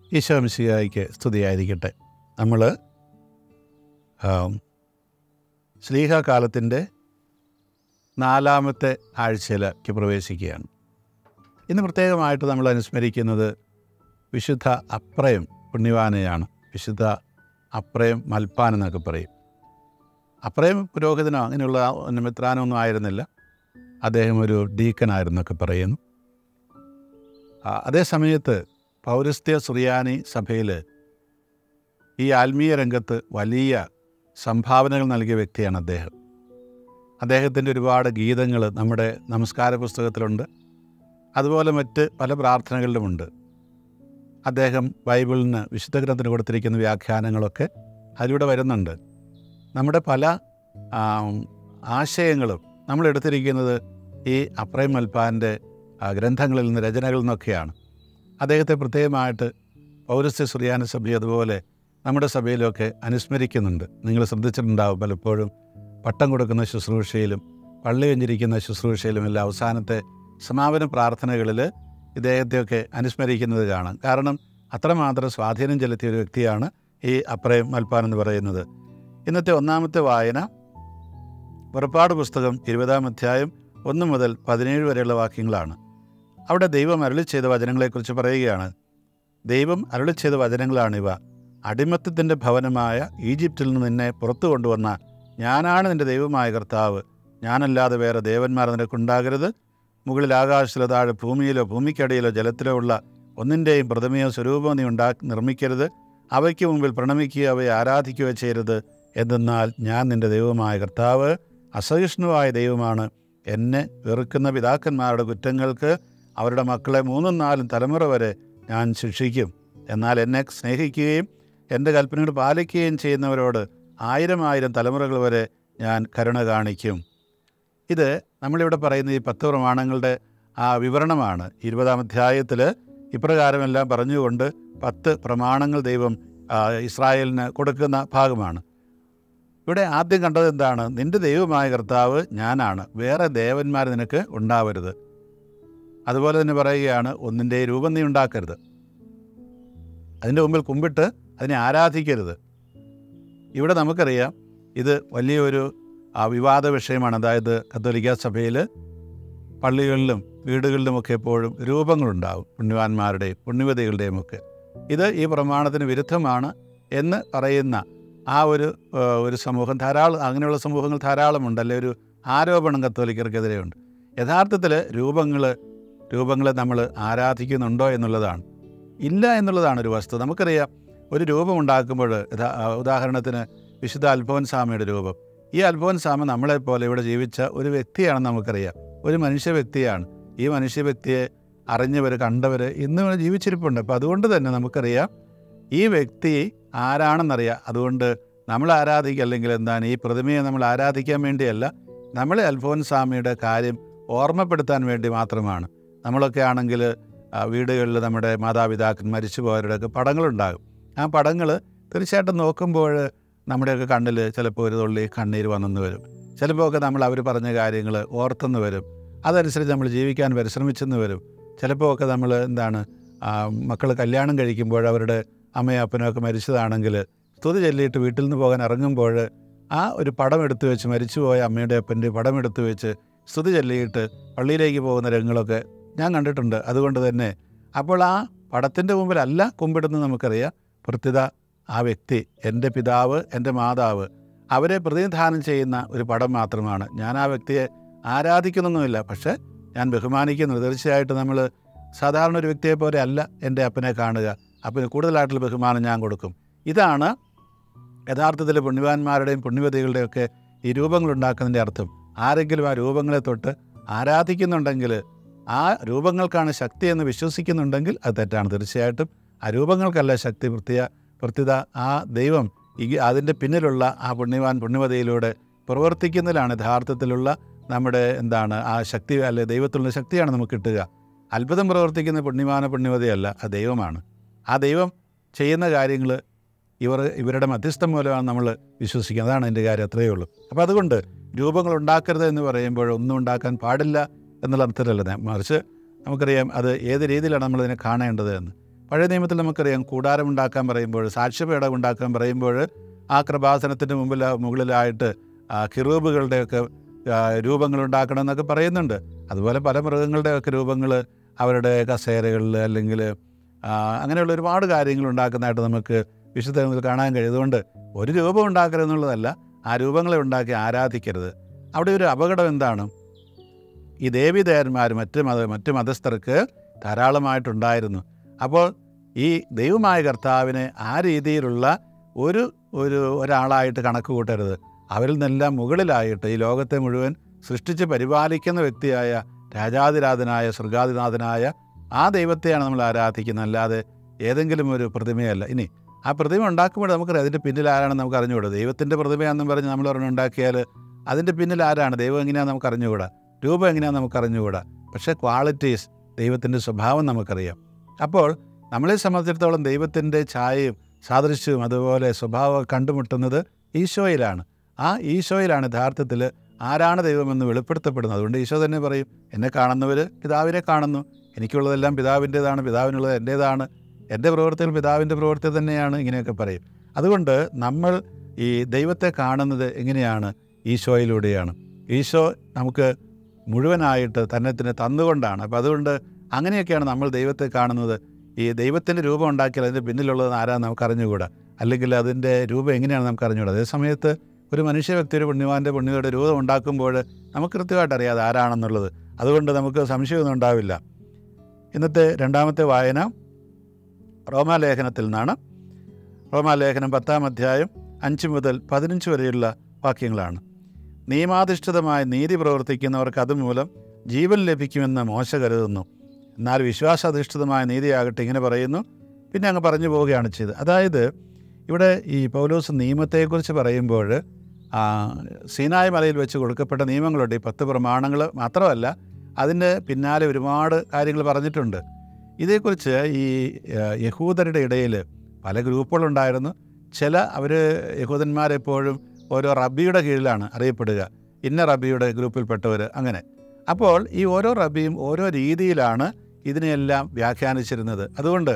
ഈശോമിശിഹായിക്ക് സ്തുതിയായിരിക്കട്ടെ നമ്മൾ ശ്ലീഹ കാലത്തിൻ്റെ നാലാമത്തെ ആഴ്ചയിലേക്ക് പ്രവേശിക്കുകയാണ് ഇന്ന് പ്രത്യേകമായിട്ട് നമ്മൾ അനുസ്മരിക്കുന്നത് വിശുദ്ധ അപ്രയം പുണ്യവാനെയാണ് വിശുദ്ധ അപ്രയം മൽപ്പാൻ എന്നൊക്കെ പറയും അപ്രയം പുരോഹിതനോ അങ്ങനെയുള്ള മിത്രാനൊന്നും ആയിരുന്നില്ല അദ്ദേഹം ഒരു ഡീക്കനായിരുന്നൊക്കെ പറയുന്നു ആ, അതേ സമയത്ത് പൗരസ്ത്യ സുറിയാനി സഭയിൽ ഈ ആത്മീയ രംഗത്ത് വലിയ സംഭാവനകൾ നൽകിയ വ്യക്തിയാണ് അദ്ദേഹം അദ്ദേഹത്തിൻ്റെ ഒരുപാട് ഗീതങ്ങൾ നമ്മുടെ നമസ്കാര പുസ്തകത്തിലുണ്ട് അതുപോലെ മറ്റ് പല പ്രാർത്ഥനകളിലുമുണ്ട് അദ്ദേഹം ബൈബിളിന് വിശുദ്ധ ഗ്രന്ഥത്തിന് കൊടുത്തിരിക്കുന്ന വ്യാഖ്യാനങ്ങളൊക്കെ അതിലൂടെ വരുന്നുണ്ട് നമ്മുടെ പല ആം, ആശയങ്ങളും നമ്മൾ എടുത്തിരിക്കുന്നത് ഈ അപ്രൈം മൽപ്പാൻ്റെ ഗ്രന്ഥങ്ങളിൽ നിന്ന് രചനകളിൽ നിന്നൊക്കെയാണ് അദ്ദേഹത്തെ പ്രത്യേകമായിട്ട് പൗരസ്ത്യ സുറിയാന സഭ അതുപോലെ നമ്മുടെ സഭയിലൊക്കെ അനുസ്മരിക്കുന്നുണ്ട് നിങ്ങൾ ശ്രദ്ധിച്ചിട്ടുണ്ടാവും പലപ്പോഴും പട്ടം കൊടുക്കുന്ന ശുശ്രൂഷയിലും പള്ളി വെഞ്ചിരിക്കുന്ന ശുശ്രൂഷയിലും എല്ലാം അവസാനത്തെ സമാപന പ്രാർത്ഥനകളിൽ ഇദ്ദേഹത്തെയൊക്കെ അനുസ്മരിക്കുന്നത് കാണാം കാരണം അത്രമാത്രം സ്വാധീനം ചെലുത്തിയ ഒരു വ്യക്തിയാണ് ഈ അപ്രയം മൽപ്പാൻ എന്ന് പറയുന്നത് ഇന്നത്തെ ഒന്നാമത്തെ വായന പുറപ്പാട് പുസ്തകം ഇരുപതാം അധ്യായം ഒന്ന് മുതൽ പതിനേഴ് വരെയുള്ള വാക്യങ്ങളാണ് അവിടെ ദൈവം അരുളി ചെയ്ത വചനങ്ങളെക്കുറിച്ച് പറയുകയാണ് ദൈവം അരുളി ചെയ്ത വചനങ്ങളാണിവ അടിമത്തത്തിൻ്റെ ഭവനമായ ഈജിപ്തിൽ നിന്ന് നിന്നെ പുറത്തു കൊണ്ടുവന്ന ഞാനാണ് നിൻ്റെ ദൈവമായ കർത്താവ് ഞാനല്ലാതെ വേറെ ദേവന്മാർ നിനക്കുണ്ടാകരുത് മുകളിൽ ആകാശത്തിലോ താഴെ ഭൂമിയിലോ ഭൂമിക്കടിയിലോ ജലത്തിലോ ഉള്ള ഒന്നിൻ്റെയും പ്രതിമയോ സ്വരൂപമോ നീ ഉണ്ടാ നിർമ്മിക്കരുത് അവയ്ക്ക് മുമ്പിൽ പ്രണമിക്കുകയോ അവയെ ആരാധിക്കുകയോ ചെയ്യരുത് എന്തെന്നാൽ ഞാൻ നിൻ്റെ ദൈവമായ കർത്താവ് അസഹിഷ്ണുവായ ദൈവമാണ് എന്നെ വെറുക്കുന്ന പിതാക്കന്മാരുടെ കുറ്റങ്ങൾക്ക് അവരുടെ മക്കളെ മൂന്നും നാലും തലമുറ വരെ ഞാൻ ശിക്ഷിക്കും എന്നാൽ എന്നെ സ്നേഹിക്കുകയും എൻ്റെ കൽപ്പനകൾ പാലിക്കുകയും ചെയ്യുന്നവരോട് ആയിരം ആയിരം തലമുറകൾ വരെ ഞാൻ കരുണ കാണിക്കും ഇത് നമ്മളിവിടെ പറയുന്ന ഈ പത്ത് പ്രമാണങ്ങളുടെ ആ വിവരണമാണ് ഇരുപതാം അധ്യായത്തിൽ ഇപ്രകാരമെല്ലാം പറഞ്ഞുകൊണ്ട് പത്ത് പ്രമാണങ്ങൾ ദൈവം ആ, ഇസ്രായേലിന് കൊടുക്കുന്ന ഭാഗമാണ് ഇവിടെ ആദ്യം കണ്ടത് എന്താണ് നിന്റെ ദൈവമായ കർത്താവ് ഞാനാണ് വേറെ ദേവന്മാർ നിനക്ക് ഉണ്ടാവരുത് അതുപോലെ തന്നെ പറയുകയാണ് ഒന്നിൻ്റെ രൂപം നീ ഉണ്ടാക്കരുത് അതിൻ്റെ മുമ്പിൽ കുമ്പിട്ട് അതിനെ ആരാധിക്കരുത് ഇവിടെ നമുക്കറിയാം ഇത് വലിയൊരു ആ, വിവാദ വിഷയമാണ് അതായത് കത്തോലിക്ക സഭയിൽ പള്ളികളിലും വീടുകളിലുമൊക്കെ എപ്പോഴും രൂപങ്ങളുണ്ടാവും പുണ്യവാന്മാരുടെയും പുണ്യവതികളുടെയും ഒക്കെ ഇത് ഈ പ്രമാണത്തിന് വിരുദ്ധമാണ് എന്ന് പറയുന്ന ആ ഒരു ആ, ഒരു സമൂഹം ധാരാളം അങ്ങനെയുള്ള സമൂഹങ്ങൾ ധാരാളമുണ്ട് അല്ലെ ഒരു ആരോപണം കത്തോലിക്കർക്കെതിരെയുണ്ട് യഥാർത്ഥത്തിൽ രൂപങ്ങൾ രൂപങ്ങളെ നമ്മൾ ആരാധിക്കുന്നുണ്ടോ എന്നുള്ളതാണ് ഇല്ല എന്നുള്ളതാണ് ഒരു വസ്തു നമുക്കറിയാം ഒരു രൂപം ഉണ്ടാക്കുമ്പോൾ യഥാ- ആ, ഉദാഹരണത്തിന് വിശുദ്ധ അൽഫോൻ സ്വാമിയുടെ രൂപം ഈ അൽഫോൻ സ്വാമി നമ്മളെപ്പോലെ ഇവിടെ ജീവിച്ച ഒരു വ്യക്തിയാണെന്ന് നമുക്കറിയാം ഒരു മനുഷ്യ വ്യക്തിയാണ് ഈ മനുഷ്യ വ്യക്തിയെ അറിഞ്ഞവർ കണ്ടവർ ഇന്ന് ഇവിടെ ജീവിച്ചിരിപ്പുണ്ട് അപ്പോൾ അതുകൊണ്ട് തന്നെ നമുക്കറിയാം ഈ വ്യക്തി ആരാണെന്നറിയാം അതുകൊണ്ട് നമ്മൾ ആരാധിക്കുക അല്ലെങ്കിൽ എന്താണ് ഈ പ്രതിമയെ നമ്മൾ ആരാധിക്കാൻ വേണ്ടിയല്ല നമ്മളെ അൽഫോൻ സ്വാമിയുടെ കാര്യം ഓർമ്മപ്പെടുത്താൻ വേണ്ടി മാത്രമാണ് നമ്മളൊക്കെ ആണെങ്കിൽ വീടുകളിൽ നമ്മുടെ മാതാപിതാക്കൻ മരിച്ചുപോയവരുടെയൊക്കെ പടങ്ങളുണ്ടാകും ആ പടങ്ങൾ തീർച്ചയായിട്ടും നോക്കുമ്പോൾ നമ്മുടെയൊക്കെ കണ്ണിൽ ചിലപ്പോൾ ഒരു തുള്ളി കണ്ണീര് വന്നെന്ന് വരും ചിലപ്പോൾ ഒക്കെ നമ്മൾ അവർ പറഞ്ഞ കാര്യങ്ങൾ ഓർത്തെന്ന് വരും അതനുസരിച്ച് നമ്മൾ ജീവിക്കാൻ പരിശ്രമിച്ചെന്ന് വരും ചിലപ്പോൾ ഒക്കെ നമ്മൾ എന്താണ് മക്കൾ കല്യാണം കഴിക്കുമ്പോൾ അവരുടെ അമ്മയും അപ്പനും ഒക്കെ മരിച്ചതാണെങ്കിൽ സ്തുതി ചൊല്ലിയിട്ട് വീട്ടിൽ നിന്ന് പോകാൻ ഇറങ്ങുമ്പോൾ ആ ഒരു പടം എടുത്തു വെച്ച് മരിച്ചുപോയ അമ്മയുടെ അപ്പൻ്റെ പടം എടുത്തു വെച്ച് സ്തുതി ചൊല്ലിയിട്ട് പള്ളിയിലേക്ക് പോകുന്ന രംഗങ്ങളൊക്കെ ഞാൻ കണ്ടിട്ടുണ്ട് അതുകൊണ്ട് തന്നെ അപ്പോൾ ആ പടത്തിൻ്റെ മുമ്പിലല്ല കുമ്പിടുന്നത് നമുക്കറിയാം പ്രത്യുത ആ വ്യക്തി എൻ്റെ പിതാവ് എൻ്റെ മാതാവ് അവരെ പ്രതിനിധാനം ചെയ്യുന്ന ഒരു പടം മാത്രമാണ് ഞാൻ ആ വ്യക്തിയെ ആരാധിക്കുന്നൊന്നുമില്ല പക്ഷേ ഞാൻ ബഹുമാനിക്കുന്നു തീർച്ചയായിട്ടും നമ്മൾ സാധാരണ ഒരു വ്യക്തിയെ പോലെ അല്ല എൻ്റെ അപ്പനെ കാണുക അപ്പന് കൂടുതലായിട്ടുള്ള ബഹുമാനം ഞാൻ കൊടുക്കും ഇതാണ് യഥാർത്ഥത്തിൽ പുണ്യവാന്മാരുടെയും പുണ്യവതികളുടെയൊക്കെ ഈ രൂപങ്ങൾ ഉണ്ടാക്കുന്നതിൻ്റെ അർത്ഥം ആരെങ്കിലും ആ രൂപങ്ങളെ തൊട്ട് ആരാധിക്കുന്നുണ്ടെങ്കിൽ ആ രൂപങ്ങൾക്കാണ് ശക്തി എന്ന് വിശ്വസിക്കുന്നുണ്ടെങ്കിൽ അത് തെറ്റാണ് തീർച്ചയായിട്ടും ആ രൂപങ്ങൾക്കല്ല ശക്തി പ്രത്യ പ്രത്യുത ആ ദൈവം ഈ അതിൻ്റെ പിന്നിലുള്ള ആ പുണ്യവാൻ പുണ്യവതിയിലൂടെ പ്രവർത്തിക്കുന്നതിലാണ് യഥാർത്ഥത്തിലുള്ള നമ്മുടെ എന്താണ് ആ ശക്തി അല്ലെ ദൈവത്തിലുള്ള ശക്തിയാണ് നമുക്ക് കിട്ടുക അത്ഭുതം പ്രവർത്തിക്കുന്ന പുണ്യവാന പുണ്യവതിയല്ല ആ ദൈവമാണ് ആ ദൈവം ചെയ്യുന്ന കാര്യങ്ങൾ ഇവർ ഇവരുടെ മധ്യസ്ഥം മൂലമാണ് നമ്മൾ വിശ്വസിക്കുന്നത് അതാണ് എൻ്റെ കാര്യം അത്രയേ ഉള്ളൂ അപ്പോൾ അതുകൊണ്ട് രൂപങ്ങൾ ഉണ്ടാക്കരുത് എന്ന് പറയുമ്പോൾ ഒന്നും ഉണ്ടാക്കാൻ പാടില്ല എന്നുള്ള അർത്ഥത്തിലല്ല ഞാൻ മറിച്ച് നമുക്കറിയാം അത് ഏത് രീതിയിലാണ് നമ്മളിതിനെ കാണേണ്ടത് എന്ന് പഴയ നിയമത്തിൽ നമുക്കറിയാം കൂടാരം ഉണ്ടാക്കാൻ പറയുമ്പോൾ സാക്ഷ്യപേടം ഉണ്ടാക്കാൻ പറയുമ്പോൾ ആ കൃപാസനത്തിൻ്റെ മുമ്പിൽ മുകളിലായിട്ട് ആ കിറൂബുകളുടെയൊക്കെ ആ, രൂപങ്ങൾ ഉണ്ടാക്കണം എന്നൊക്കെ പറയുന്നുണ്ട് അതുപോലെ പല മൃഗങ്ങളുടെയൊക്കെ രൂപങ്ങൾ അവരുടെ കസേരകളിൽ അല്ലെങ്കിൽ ആ, അങ്ങനെയുള്ള ഒരുപാട് കാര്യങ്ങൾ ഉണ്ടാക്കുന്നതായിട്ട് നമുക്ക് വിശുദ്ധത്തിൽ കാണാൻ കഴിയും അതുകൊണ്ട് ഒരു രൂപം ഉണ്ടാക്കരുത് എന്നുള്ളതല്ല ആ രൂപങ്ങളെ ഉണ്ടാക്കി ആരാധിക്കരുത് അവിടെ ഒരു അപകടം എന്താണ് ഈ ദേവീദേവന്മാർ മറ്റ് മത മറ്റ് മതസ്ഥർക്ക് ധാരാളമായിട്ടുണ്ടായിരുന്നു അപ്പോൾ ഈ ദൈവമായ കർത്താവിനെ ആ രീതിയിലുള്ള ഒരു ഒരു ഒരാളായിട്ട് കണക്ക് കൂട്ടരുത് അവരിൽ നിന്നെല്ലാം മുകളിലായിട്ട് ഈ ലോകത്തെ മുഴുവൻ സൃഷ്ടിച്ച് പരിപാലിക്കുന്ന വ്യക്തിയായ രാജാതിരാധനായ സൃഗാതിനാഥനായ ആ ദൈവത്തെയാണ് നമ്മൾ ആരാധിക്കുന്നത് അല്ലാതെ ഏതെങ്കിലും ഒരു പ്രതിമയല്ല ഇനി ആ പ്രതിമ ഉണ്ടാക്കുമ്പോൾ നമുക്കറിയാം അതിൻ്റെ പിന്നിൽ ആരാണെന്ന് നമുക്ക് അറിഞ്ഞുകൂടാ ദൈവത്തിൻ്റെ പ്രതിമയാണെന്നും പറഞ്ഞ് നമ്മൾ ഒരെണ്ണം ഉണ്ടാക്കിയാൽ അതിൻ്റെ പിന്നിൽ ആരാണ് ദൈവം എങ്ങനെയാണെന്ന് നമുക്ക് അറിഞ്ഞുകൂടാ രൂപം എങ്ങനെയാണെന്ന് നമുക്ക് അറിഞ്ഞുകൂടാ പക്ഷേ ക്വാളിറ്റീസ് ദൈവത്തിൻ്റെ സ്വഭാവം നമുക്കറിയാം അപ്പോൾ നമ്മളെ സംബന്ധിച്ചിടത്തോളം ദൈവത്തിൻ്റെ ഛായയും സാദൃശ്യവും അതുപോലെ സ്വഭാവം കണ്ടുമുട്ടുന്നത് ഈശോയിലാണ് ആ ഈശോയിലാണ് യഥാർത്ഥത്തിൽ ആരാണ് ദൈവമെന്ന് വെളിപ്പെടുത്തപ്പെടുന്നത് അതുകൊണ്ട് ഈശോ തന്നെ പറയും എന്നെ കാണുന്നവർ പിതാവിനെ കാണുന്നു എനിക്കുള്ളതെല്ലാം പിതാവിൻ്റേതാണ് പിതാവിനുള്ളത് എൻ്റേതാണ് എൻ്റെ പ്രവൃത്തികൾ പിതാവിൻ്റെ പ്രവൃത്തി തന്നെയാണ് ഇങ്ങനെയൊക്കെ പറയും അതുകൊണ്ട് നമ്മൾ ഈ ദൈവത്തെ കാണുന്നത് എങ്ങനെയാണ് ഈശോയിലൂടെയാണ് ഈശോ നമുക്ക് മുഴുവനായിട്ട് തന്നെ തന്നെ തന്നുകൊണ്ടാണ് അപ്പോൾ അതുകൊണ്ട് അങ്ങനെയൊക്കെയാണ് നമ്മൾ ദൈവത്തെ കാണുന്നത് ഈ ദൈവത്തിൻ്റെ രൂപം ഉണ്ടാക്കിയാൽ അതിൻ്റെ പിന്നിലുള്ളത് ആരാന്ന് നമുക്ക് അറിഞ്ഞുകൂടാ അല്ലെങ്കിൽ അതിൻ്റെ രൂപം എങ്ങനെയാണ് നമുക്ക് അറിഞ്ഞുകൂടാ അതേ സമയത്ത് ഒരു മനുഷ്യ വ്യക്തി ഒരു പുണ്യവാൻ്റെ പുണ്യയുടെ രൂപം ഉണ്ടാക്കുമ്പോൾ നമുക്ക് കൃത്യമായിട്ട് അറിയാം അത് ആരാണെന്നുള്ളത് അതുകൊണ്ട് നമുക്ക് സംശയമൊന്നും ഉണ്ടാവില്ല ഇന്നത്തെ രണ്ടാമത്തെ വായന റോമാലേഖനത്തിൽ നിന്നാണ് റോമാലേഖനം പത്താം അധ്യായം അഞ്ച് മുതൽ പതിനഞ്ച് വരെയുള്ള വാക്യങ്ങളാണ് നിയമാധിഷ്ഠിതമായ നീതി പ്രവർത്തിക്കുന്നവർക്ക് അതുമൂലം ജീവൻ ലഭിക്കുമെന്ന് മോശ കരുതുന്നു എന്നാൽ വിശ്വാസാധിഷ്ഠിതമായ നീതിയാകട്ടെ ഇങ്ങനെ പറയുന്നു പിന്നെ അങ്ങ് പറഞ്ഞു പോവുകയാണ് ചെയ്തത് അതായത് ഇവിടെ ഈ പൗലോസ് നിയമത്തെക്കുറിച്ച് പറയുമ്പോൾ ആ, സീനായ് മലയിൽ വെച്ച് കൊടുക്കപ്പെട്ട നിയമങ്ങളുണ്ട് ഈ പത്ത് പ്രമാണങ്ങൾ മാത്രമല്ല അതിൻ്റെ പിന്നാലെ ഒരുപാട് കാര്യങ്ങൾ പറഞ്ഞിട്ടുണ്ട് ഇതേക്കുറിച്ച് ഈ ആ, യഹൂദരുടെ ഇടയിൽ പല ഗ്രൂപ്പുകളുണ്ടായിരുന്നു ചില അവർ യഹൂദന്മാരെപ്പോഴും ഓരോ റബ്ബിയുടെ കീഴിലാണ് അറിയപ്പെടുക ഇന്ന റബ്ബിയുടെ ഗ്രൂപ്പിൽപ്പെട്ടവർ അങ്ങനെ അപ്പോൾ ഈ ഓരോ റബ്ബിയും ഓരോ രീതിയിലാണ് ഇതിനെയെല്ലാം വ്യാഖ്യാനിച്ചിരുന്നത് അതുകൊണ്ട്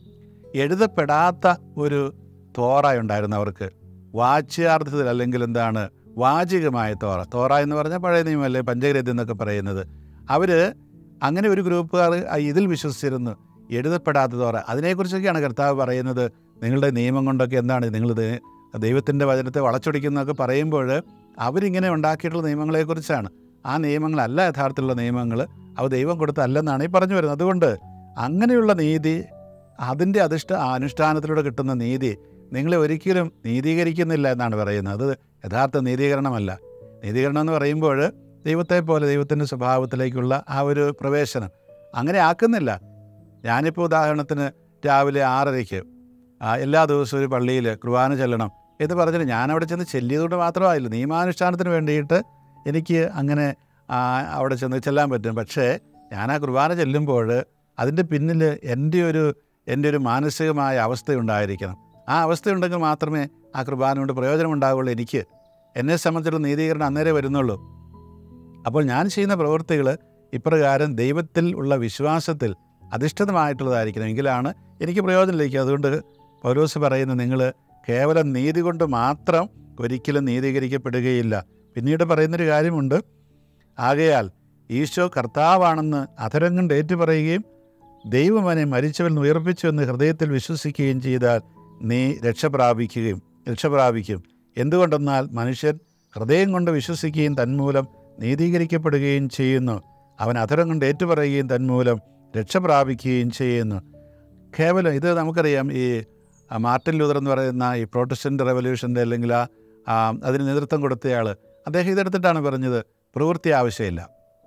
എഴുതപ്പെടാത്ത ഒരു തോറ ഉണ്ടായിരുന്നു അവർക്ക് വാച്യാർത്ഥത്തിൽ അല്ലെങ്കിൽ എന്താണ് വാചികമായ തോറ തോറ എന്ന് പറഞ്ഞാൽ പഴയ നിയമമല്ലേ പഞ്ചഗ്രന്ഥി എന്നൊക്കെ പറയുന്നത് അവർ അങ്ങനെ ഒരു ഗ്രൂപ്പുകാർ ഇതിൽ വിശ്വസിച്ചിരുന്നു എഴുതപ്പെടാത്ത തോറ അതിനെക്കുറിച്ചൊക്കെയാണ് കർത്താവ് പറയുന്നത് നിങ്ങളുടെ നിയമം കൊണ്ടൊക്കെ എന്താണ് നിങ്ങൾ ദൈവത്തിൻ്റെ വചനത്തെ വളച്ചൊടിക്കുന്നതൊക്കെ പറയുമ്പോൾ അവരിങ്ങനെ ഉണ്ടാക്കിയിട്ടുള്ള നിയമങ്ങളെക്കുറിച്ചാണ് ആ നിയമങ്ങളല്ല യഥാർത്ഥത്തിലുള്ള നിയമങ്ങൾ അവ ദൈവം കൊടുത്തല്ലെന്നാണ് ഈ പറഞ്ഞു വരുന്നത് അതുകൊണ്ട് അങ്ങനെയുള്ള നീതി അതിൻ്റെ അധിഷ്ഠ അനുഷ്ഠാനത്തിലൂടെ കിട്ടുന്ന നീതി നിങ്ങളെ ഒരിക്കലും നീതീകരിക്കുന്നില്ല എന്നാണ് പറയുന്നത് അത് യഥാർത്ഥ നീതീകരണമല്ല നീതീകരണം എന്ന് പറയുമ്പോൾ ദൈവത്തെ പോലെ ദൈവത്തിൻ്റെ സ്വഭാവത്തിലേക്കുള്ള ആ ഒരു പ്രവേശനം അങ്ങനെ ആക്കുന്നില്ല ഞാനിപ്പോൾ ഉദാഹരണത്തിന് രാവിലെ ആറരയ്ക്ക് ആ, എല്ലാ ദിവസവും ഒരു പള്ളിയിൽ കുർബാന ചെല്ലണം എന്ന് പറഞ്ഞിട്ട് ഞാൻ അവിടെ ചെന്ന് ചെല്ലിയതുകൊണ്ട് മാത്രമായില്ല നിയമാനുഷ്ഠാനത്തിന് വേണ്ടിയിട്ട് എനിക്ക് അങ്ങനെ ആ, അവിടെ ചെന്ന് ചെല്ലാൻ പറ്റും പക്ഷേ ഞാൻ ആ കുർബാന ചെല്ലുമ്പോൾ അതിൻ്റെ പിന്നിൽ എൻ്റെ ഒരു എൻ്റെ ഒരു മാനസികമായ അവസ്ഥയുണ്ടായിരിക്കണം ആ അവസ്ഥയുണ്ടെങ്കിൽ മാത്രമേ ആ കുർബാന കൊണ്ട് പ്രയോജനമുണ്ടാകുള്ളൂ എനിക്ക് എന്നെ സംബന്ധിച്ചുള്ള നീതീകരണം അന്നേരെ വരുന്നുള്ളൂ അപ്പോൾ ഞാൻ ചെയ്യുന്ന പ്രവൃത്തികൾ ഇപ്രകാരം ദൈവത്തിൽ ഉള്ള വിശ്വാസത്തിൽ അധിഷ്ഠിതമായിട്ടുള്ളതായിരിക്കണം എങ്കിലാണ് എനിക്ക് പ്രയോജനം ലഭിക്കുക അതുകൊണ്ട് പൗലോസ് പറയുന്ന നിങ്ങൾ കേവലം നീതി കൊണ്ട് മാത്രം ഒരിക്കലും നീതീകരിക്കപ്പെടുകയില്ല പിന്നീട് പറയുന്നൊരു കാര്യമുണ്ട് ആകയാൽ ഈശോ കർത്താവാണെന്ന് അധരം കൊണ്ട് ഏറ്റുപറയുകയും ദൈവം അവനെ മരിച്ചവൻ ഉയർപ്പിച്ചു എന്ന് ഹൃദയത്തിൽ വിശ്വസിക്കുകയും ചെയ്താൽ നീ രക്ഷ പ്രാപിക്കുകയും രക്ഷ പ്രാപിക്കും എന്തുകൊണ്ടെന്നാൽ മനുഷ്യൻ ഹൃദയം കൊണ്ട് വിശ്വസിക്കുകയും തന്മൂലം നീതീകരിക്കപ്പെടുകയും ചെയ്യുന്നു അവൻ അധരം കൊണ്ട് ഏറ്റുപറയുകയും തന്മൂലം രക്ഷ പ്രാപിക്കുകയും ചെയ്യുന്നു കേവലം ഇത് നമുക്കറിയാം ഈ ആ, മാർട്ടിൻ ലൂതർ എന്ന് പറയുന്ന ഈ പ്രൊട്ടസ്റ്റൻ്റ് റെവല്യൂഷൻ്റെ അല്ലെങ്കിൽ ആ ആ, അതിന് നേതൃത്വം കൊടുത്തയാൾ അദ്ദേഹം ഇതെടുത്തിട്ടാണ് പറഞ്ഞത് പ്രവൃത്തി ആവശ്യമില്ല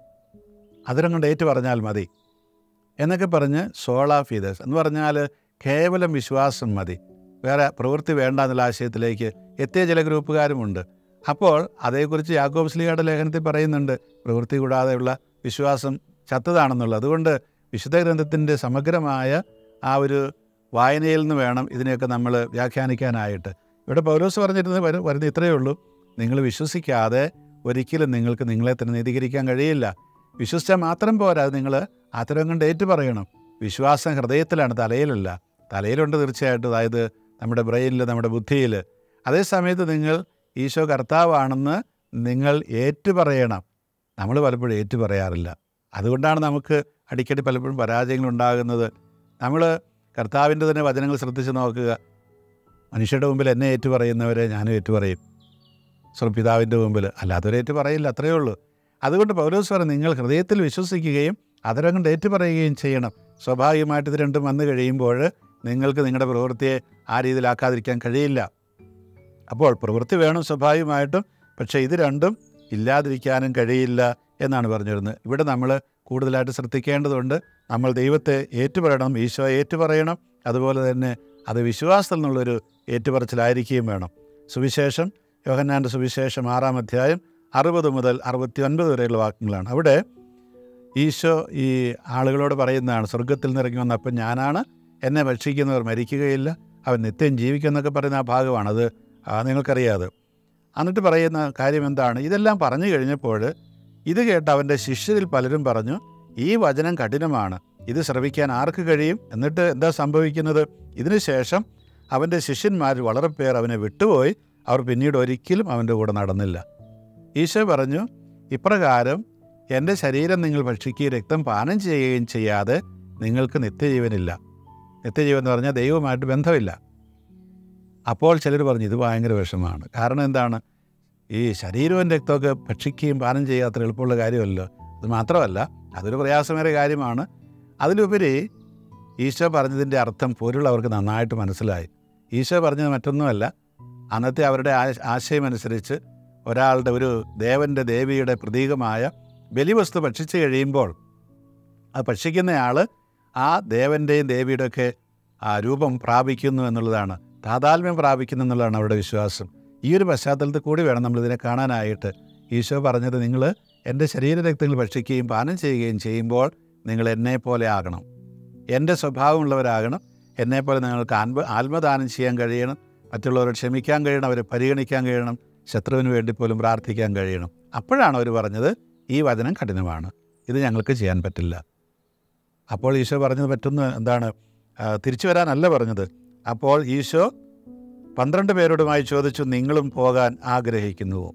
അതിരം കൊണ്ട് ഏറ്റു പറഞ്ഞാൽ മതി എന്നൊക്കെ പറഞ്ഞ് സോള ഫീതേഴ്സ് എന്ന് പറഞ്ഞാൽ കേവലം വിശ്വാസം മതി വേറെ പ്രവൃത്തി വേണ്ട എന്നുള്ള ആശയത്തിലേക്ക് എത്തിയ ചില ഗ്രൂപ്പുകാരുമുണ്ട് അപ്പോൾ അതേക്കുറിച്ച് യാക്കോബ് സ്ലിയുടെ ലേഖനത്തിൽ പറയുന്നുണ്ട് പ്രവൃത്തി കൂടാതെയുള്ള വിശ്വാസം ചത്തതാണെന്നുള്ളത് അതുകൊണ്ട് വിശുദ്ധ ഗ്രന്ഥത്തിൻ്റെ സമഗ്രമായ ആ ഒരു വായനയിൽ നിന്ന് വേണം ഇതിനെയൊക്കെ നമ്മൾ വ്യാഖ്യാനിക്കാനായിട്ട് ഇവിടെ പൗലോസ് പറഞ്ഞിരുന്നത് വരു- വരുന്ന ഇത്രയേ ഉള്ളൂ നിങ്ങൾ വിശ്വസിക്കാതെ ഒരിക്കലും നിങ്ങൾക്ക് നിങ്ങളെ തന്നെ നീതീകരിക്കാൻ കഴിയില്ല വിശ്വസിച്ചാൽ മാത്രം പോരാ അത് നിങ്ങൾ അത്തരം കൊണ്ട് ഏറ്റു പറയണം വിശ്വാസം ഹൃദയത്തിലാണ് തലയിലല്ല തലയിലുണ്ട് തീർച്ചയായിട്ടും അതായത് നമ്മുടെ ബ്രെയിനിൽ നമ്മുടെ ബുദ്ധിയിൽ അതേ സമയത്ത് നിങ്ങൾ ഈശോ കർത്താവാണെന്ന് നിങ്ങൾ ഏറ്റുപറയണം നമ്മൾ പലപ്പോഴും ഏറ്റുപറയാറില്ല അതുകൊണ്ടാണ് നമുക്ക് അടിക്കടി പലപ്പോഴും പരാജയങ്ങൾ ഉണ്ടാകുന്നത് നമ്മൾ കർത്താവിൻ്റെ തന്നെ വചനങ്ങൾ ശ്രദ്ധിച്ച് നോക്കുക മനുഷ്യരുടെ മുമ്പിൽ എന്നെ ഏറ്റുപറയുന്നവരെ ഞാനും ഏറ്റുപറയും സ്വർപിതാവിൻ്റെ മുമ്പിൽ അല്ലാത്തവരെ ഏറ്റുപറയില്ല അത്രയേ ഉള്ളൂ അതുകൊണ്ട് പൗലോസ് പറയും നിങ്ങൾ ഹൃദയത്തിൽ വിശ്വസിക്കുകയും അതരം കൊണ്ട് ഏറ്റുപറയുകയും ചെയ്യണം സ്വാഭാവികമായിട്ട് ഇത് രണ്ടും വന്നു കഴിയുമ്പോൾ നിങ്ങൾക്ക് നിങ്ങളുടെ പ്രവൃത്തിയെ ആ രീതിയിലാക്കാതിരിക്കാൻ കഴിയില്ല അപ്പോൾ പ്രവൃത്തി വേണം സ്വാഭാവികമായിട്ടും പക്ഷേ ഇത് രണ്ടും ഇല്ലാതിരിക്കാനും കഴിയില്ല എന്നാണ് പറഞ്ഞു വരുന്നത് ഇവിടെ നമ്മൾ കൂടുതലായിട്ട് ശ്രദ്ധിക്കേണ്ടതുണ്ട് നമ്മൾ ദൈവത്തെ ഏറ്റുപറയണം ഈശോ ഏറ്റുപറയണം അതുപോലെ തന്നെ അത് വിശ്വാസത്തിൽ നിന്നുള്ളൊരു ഏറ്റുപറച്ചിലായിരിക്കുകയും വേണം സുവിശേഷം യോഹന്നാൻ്റെ സുവിശേഷം ആറാം അധ്യായം അറുപത് മുതൽ അറുപത്തി ഒൻപത് വരെയുള്ള വാക്യങ്ങളാണ് അവിടെ ഈശോ ഈ ആളുകളോട് പറയുന്നതാണ് സ്വർഗത്തിൽ നിന്നിറങ്ങി വന്ന അപ്പം ഞാനാണ് എന്നെ ഭക്ഷിക്കുന്നവർ മരിക്കുകയില്ല അവൻ നിത്യം ജീവിക്കുമെന്നൊക്കെ പറയുന്ന ആ ഭാഗമാണ് അത് ആ, നിങ്ങൾക്കറിയാതെ എന്നിട്ട് പറയുന്ന കാര്യം എന്താണ് ഇതെല്ലാം പറഞ്ഞു കഴിഞ്ഞപ്പോൾ ഇത് കേട്ട് അവൻ്റെ ശിഷ്യരിൽ പലരും പറഞ്ഞു ഈ വചനം കഠിനമാണ് ഇത് ശ്രവിക്കാൻ ആർക്ക് കഴിയും എന്നിട്ട് എന്താ സംഭവിക്കുന്നത് ഇതിനുശേഷം അവൻ്റെ ശിഷ്യന്മാർ വളരെ പേർ അവനെ വിട്ടുപോയി അവർ പിന്നീട് ഒരിക്കലും അവൻ്റെ കൂടെ നടന്നില്ല ഈശോ പറഞ്ഞു ഇപ്രകാരം എൻ്റെ ശരീരം നിങ്ങൾ ഭക്ഷിക്കുകയും രക്തം പാനം ചെയ്യുകയും ചെയ്യാതെ നിങ്ങൾക്ക് നിത്യജീവനില്ല നിത്യജീവൻ എന്ന് പറഞ്ഞാൽ ദൈവവുമായിട്ട് ബന്ധമില്ല അപ്പോൾ ചിലർ പറഞ്ഞു ഇത് ഭയങ്കര വിഷമമാണ് കാരണം എന്താണ് ഈ ശരീരവും രക്തമൊക്കെ ഭക്ഷിക്കുകയും പാനം ചെയ്യുക അത്ര എളുപ്പമുള്ള കാര്യമല്ലോ അത് മാത്രമല്ല അതൊരു പ്രയാസമേറിയ കാര്യമാണ് അതിലുപരി ഈശോ പറഞ്ഞതിൻ്റെ അർത്ഥം പൊരുൾ അവർക്ക് നന്നായിട്ട് മനസ്സിലായി ഈശോ പറഞ്ഞത് മറ്റൊന്നുമല്ല അന്നത്തെ അവരുടെ ആ- ആശയമനുസരിച്ച് ഒരാളുടെ ഒരു ദേവൻ്റെ ദേവിയുടെ പ്രതീകമായ ബലിവസ്തു ഭക്ഷിച്ചു കഴിയുമ്പോൾ അത് ഭക്ഷിക്കുന്നയാൾ ആ ദേവൻ്റെയും ദേവിയുടെയൊക്കെ ആ രൂപം പ്രാപിക്കുന്നു എന്നുള്ളതാണ് താതാത്മ്യം പ്രാപിക്കുന്നു എന്നുള്ളതാണ് അവരുടെ വിശ്വാസം ഈ ഒരു പശ്ചാത്തലത്തിൽ കൂടി വേണം നമ്മളിതിനെ കാണാനായിട്ട് ഈശോ പറഞ്ഞത് നിങ്ങൾ എൻ്റെ ശരീരരക്തങ്ങൾ ഭക്ഷിക്കുകയും പാനം ചെയ്യുകയും ചെയ്യുമ്പോൾ നിങ്ങൾ എന്നെ പോലെ ആകണം എൻ്റെ സ്വഭാവമുള്ളവരാകണം എന്നെപ്പോലെ നിങ്ങൾക്ക് ആത്മ ആത്മദാനം ചെയ്യാൻ കഴിയണം മറ്റുള്ളവരോട് ക്ഷമിക്കാൻ കഴിയണം അവരെ പരിഗണിക്കാൻ കഴിയണം ശത്രുവിന് വേണ്ടി പോലും പ്രാർത്ഥിക്കാൻ കഴിയണം അപ്പോഴാണ് അവർ പറഞ്ഞത് ഈ വചനം കഠിനമാണ് ഇത് ഞങ്ങൾക്ക് ചെയ്യാൻ പറ്റില്ല അപ്പോൾ ഈശോ പറഞ്ഞത് പറ്റുന്ന എന്താണ് ആ, തിരിച്ചു വരാനല്ല പറഞ്ഞത് അപ്പോൾ ഈശോ പന്ത്രണ്ട് പേരോടുമായി ചോദിച്ചു നിങ്ങളും പോകാൻ ആഗ്രഹിക്കുന്നുവോ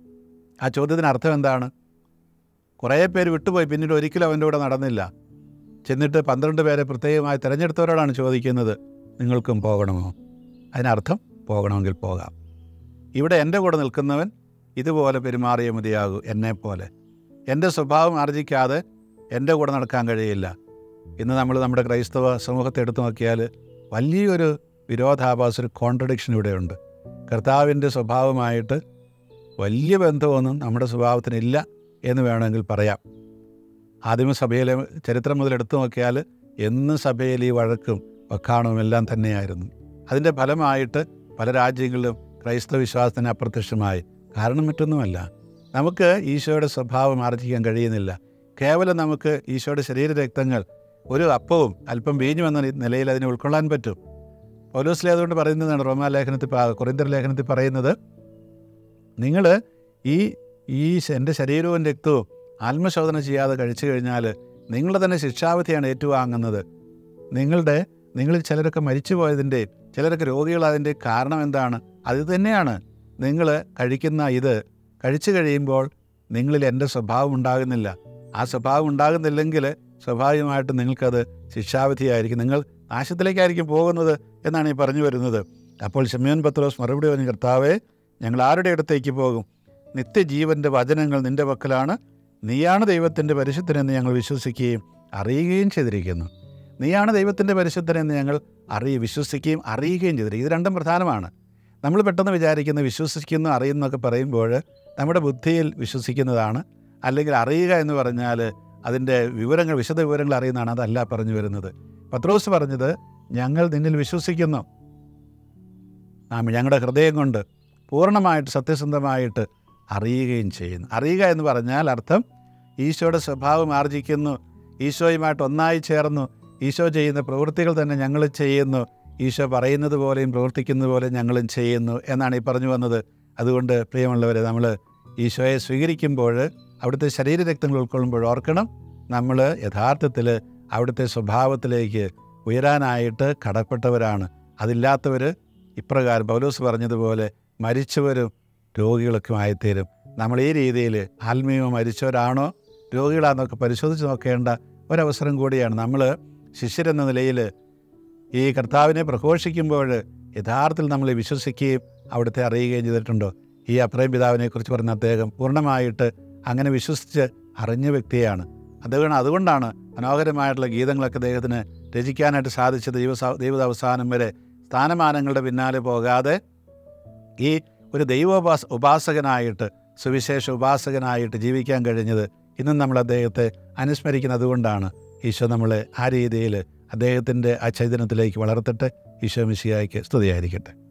ആ ചോദ്യത്തിന് അർത്ഥം എന്താണ് കുറേ പേര് വിട്ടുപോയി പിന്നീട് ഒരിക്കലും അവൻ്റെ കൂടെ നടന്നില്ല ചെന്നിട്ട് പന്ത്രണ്ട് പേരെ പ്രത്യേകമായി തിരഞ്ഞെടുത്തവരോടാണ് ചോദിക്കുന്നത് നിങ്ങൾക്കും പോകണമോ അതിനർത്ഥം പോകണമെങ്കിൽ പോകാം ഇവിടെ എൻ്റെ കൂടെ നിൽക്കുന്നവൻ ഇതുപോലെ പെരുമാറിയ മതിയാകൂ എന്നെപ്പോലെ എൻ്റെ സ്വഭാവം ആർജിക്കാതെ എൻ്റെ കൂടെ നടക്കാൻ കഴിയില്ല ഇന്ന് നമ്മൾ നമ്മുടെ ക്രൈസ്തവ സമൂഹത്തെ എടുത്തു നോക്കിയാൽ വലിയൊരു വിരോധാഭാസ ഒരു കോൺട്രഡിക്ഷൻ ഇവിടെയുണ്ട് കർത്താവിൻ്റെ സ്വഭാവമായിട്ട് വലിയ ബന്ധമൊന്നും നമ്മുടെ സ്വഭാവത്തിനില്ല എന്ന് വേണമെങ്കിൽ പറയാം ആദിമസഭയിലെ ചരിത്രം മുതൽ എടുത്തു നോക്കിയാൽ എന്നും സഭയിൽ ഈ വഴക്കും വക്കാണവും എല്ലാം തന്നെയായിരുന്നു അതിൻ്റെ ഫലമായിട്ട് പല രാജ്യങ്ങളിലും ക്രൈസ്തവ വിശ്വാസത്തിന് അപ്രത്യക്ഷമായി കാരണം മറ്റൊന്നുമല്ല നമുക്ക് ഈശോയുടെ സ്വഭാവം ആർജിക്കാൻ കഴിയുന്നില്ല കേവലം നമുക്ക് ഈശോയുടെ ശരീരരക്തങ്ങൾ ഒരു അപ്പവും അല്പം വീഞ്ഞും എന്ന നിലയിൽ അതിനെ ഉൾക്കൊള്ളാൻ പറ്റും പൗലോസ്ലി അതുകൊണ്ട് പറയുന്നതാണ് റോമാ ലേഖനത്തിൽ കൊറിന്തർ ലേഖനത്തിൽ പറയുന്നത് നിങ്ങൾ ഈ ഈ എൻ്റെ ശരീരവും രക്തവും ആത്മശോധന ചെയ്യാതെ കഴിച്ചു കഴിഞ്ഞാൽ നിങ്ങളുടെ തന്നെ ശിക്ഷാവധിയാണ് ഏറ്റുവാങ്ങുന്നത് നിങ്ങളുടെ നിങ്ങളിൽ ചിലരൊക്കെ മരിച്ചു പോയതിൻ്റെ ചിലരൊക്കെ രോഗികളായതിൻ്റെ കാരണം എന്താണ് അത് തന്നെയാണ് നിങ്ങൾ കഴിക്കുന്ന ഇത് കഴിച്ചു കഴിയുമ്പോൾ നിങ്ങളിൽ എൻ്റെ സ്വഭാവം ഉണ്ടാകുന്നില്ല ആ സ്വഭാവം ഉണ്ടാകുന്നില്ലെങ്കിൽ സ്വാഭാവികമായിട്ടും നിങ്ങൾക്കത് ശിക്ഷാവിധിയായിരിക്കും നിങ്ങൾ നാശത്തിലേക്കായിരിക്കും പോകുന്നത് എന്നാണ് ഈ പറഞ്ഞു വരുന്നത് അപ്പോൾ ഷമ്യോൻ പത്രോസ് മറുപടി പറഞ്ഞു കർത്താവേ ഞങ്ങൾ ആരുടെ അടുത്തേക്ക് പോകും നിത്യജീവൻ്റെ വചനങ്ങൾ നിൻ്റെ പക്കലാണ് നീയാണ് ദൈവത്തിൻ്റെ പരിശുദ്ധനെന്ന് ഞങ്ങൾ വിശ്വസിക്കുകയും അറിയുകയും ചെയ്തിരിക്കുന്നു നീയാണ് ദൈവത്തിൻ്റെ പരിശുദ്ധനെന്ന് ഞങ്ങൾ അറിയ വിശ്വസിക്കുകയും അറിയുകയും ചെയ്തിരിക്കും ഇത് രണ്ടും പ്രധാനമാണ് നമ്മൾ പെട്ടെന്ന് വിചാരിക്കുന്ന വിശ്വസിക്കുന്നു അറിയുന്നൊക്കെ പറയുമ്പോൾ നമ്മുടെ ബുദ്ധിയിൽ വിശ്വസിക്കുന്നതാണ് അല്ലെങ്കിൽ അറിയുക എന്ന് പറഞ്ഞാൽ അതിൻ്റെ വിവരങ്ങൾ വിശദ വിവരങ്ങൾ അറിയുന്നതാണ് അതല്ല പറഞ്ഞു വരുന്നത് പത്രോസ് പറഞ്ഞത് ഞങ്ങൾ നിന്നിൽ വിശ്വസിക്കുന്നു നാം ഞങ്ങളുടെ ഹൃദയം കൊണ്ട് പൂർണ്ണമായിട്ട് സത്യസന്ധമായിട്ട് അറിയുകയും ചെയ്യുന്നു അറിയുക എന്ന് പറഞ്ഞാൽ അർത്ഥം ഈശോയുടെ സ്വഭാവം ആർജിക്കുന്നു ഈശോയുമായിട്ട് ഒന്നായി ചേർന്നു ഈശോ ചെയ്യുന്ന പ്രവൃത്തികൾ തന്നെ ഞങ്ങൾ ചെയ്യുന്നു ഈശോ പറയുന്നത് പോലെയും പ്രവർത്തിക്കുന്നത് പോലെ ഞങ്ങളും ചെയ്യുന്നു എന്നാണ് ഈ പറഞ്ഞു വന്നത് അതുകൊണ്ട് പ്രിയമുള്ളവരെ നമ്മൾ ഈശോയെ സ്വീകരിക്കുമ്പോൾ അവിടുത്തെ ശരീരരക്തങ്ങൾ ഉൾക്കൊള്ളുമ്പോൾ ഓർക്കണം നമ്മൾ യഥാർത്ഥത്തിൽ അവിടുത്തെ സ്വഭാവത്തിലേക്ക് ഉയരാനായിട്ട് കടപ്പെട്ടവരാണ് അതില്ലാത്തവർ ഇപ്രകാരം പൗലോസ് പറഞ്ഞതുപോലെ മരിച്ചവരും രോഗികളൊക്കെ ആയിത്തീരും നമ്മൾ ഈ രീതിയിൽ ആത്മീയമോ മരിച്ചവരാണോ രോഗികളാണെന്നൊക്കെ പരിശോധിച്ച് നോക്കേണ്ട ഒരവസരം കൂടിയാണ് നമ്മൾ ശിഷ്യരെന്ന നിലയിൽ ഈ കർത്താവിനെ പ്രഘോഷിക്കുമ്പോൾ യഥാർത്ഥത്തിൽ നമ്മൾ വിശ്വസിക്കുകയും അവിടുത്തെ അറിയുകയും ചെയ്തിട്ടുണ്ടോ ഈ അപ്രയം പിതാവിനെക്കുറിച്ച് പറഞ്ഞ അദ്ദേഹം പൂർണ്ണമായിട്ട് അങ്ങനെ വിശ്വസിച്ച് അറിഞ്ഞ വ്യക്തിയാണ് അതുകൊണ്ട് അതുകൊണ്ടാണ് മനോഹരമായിട്ടുള്ള ഗീതങ്ങളൊക്കെ അദ്ദേഹത്തിന് രചിക്കാനായിട്ട് സാധിച്ചത് ദൈവ ദൈവത അവസാനം വരെ സ്ഥാനമാനങ്ങളുടെ പിന്നാലെ പോകാതെ ഈ ഒരു ദൈവോപാസ ഉപാസകനായിട്ട് സുവിശേഷ ഉപാസകനായിട്ട് ജീവിക്കാൻ കഴിഞ്ഞത് ഇന്നും നമ്മൾ അദ്ദേഹത്തെ അനുസ്മരിക്കുന്നത് കൊണ്ടാണ് ഈശോ നമ്മളെ ആ രീതിയിൽ അദ്ദേഹത്തിൻ്റെ ആ ചൈതന്യത്തിലേക്ക് വളർത്തിട്ട് ഈശോ മിശിയായിക്ക് സ്തുതിയായിരിക്കട്ടെ